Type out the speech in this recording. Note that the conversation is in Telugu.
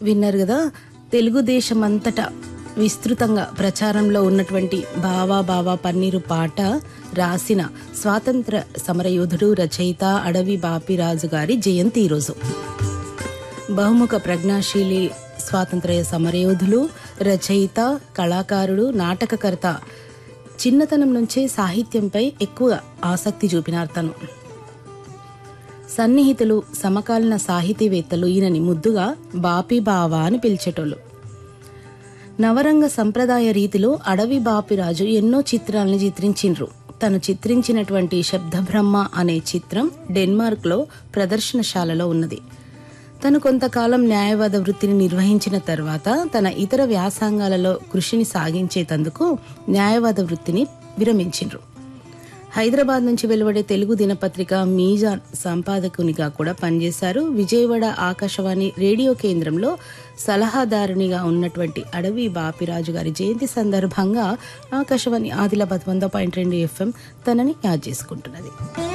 విన్నారు కదా తెలుగుదేశమంతటా విస్తృతంగా ప్రచారంలో ఉన్నటువంటి బావా బావా పన్నీరు పాట రాసిన స్వాతంత్ర సమరయోధుడు రచయిత అడవి బాపిరాజు గారి జయంతి ఈరోజు బహుముఖ ప్రజ్ఞాశీలి స్వాతంత్ర్య సమరయోధులు రచయిత కళాకారుడు నాటకకర్త చిన్నతనం నుంచే సాహిత్యంపై ఎక్కువ ఆసక్తి చూపినారు తను సన్నిహితులు సమకాలీన సాహితీవేత్తలు ఈయనని ముద్దుగా బాపి బావా అని పిలిచేటోళ్ళు నవరంగ సంప్రదాయ రీతిలో అడవి బాపిరాజు ఎన్నో చిత్రాలను చిత్రించిండ్రు తను చిత్రించినటువంటి శబ్దబ్రహ్మ అనే చిత్రం డెన్మార్క్లో ప్రదర్శనశాలలో ఉన్నది తను కొంతకాలం న్యాయవాద వృత్తిని నిర్వహించిన తర్వాత తన ఇతర వ్యాసంగాలలో కృషిని సాగించేతందుకు న్యాయవాద వృత్తిని విరమించిండ్రు హైదరాబాద్ నుంచి వెలువడే తెలుగు దినపత్రిక మీజాన్ సంపాదకునిగా కూడా పనిచేశారు విజయవాడ ఆకాశవాణి రేడియో కేంద్రంలో సలహాదారునిగా ఉన్నటువంటి అడవి బాపిరాజు గారి జయంతి సందర్భంగా ఆకాశవాణి ఆదిలాబాద్ వంద పాయింట్ రెండు ఎఫ్ఎం తనని యాద్ చేసుకుంటున్నది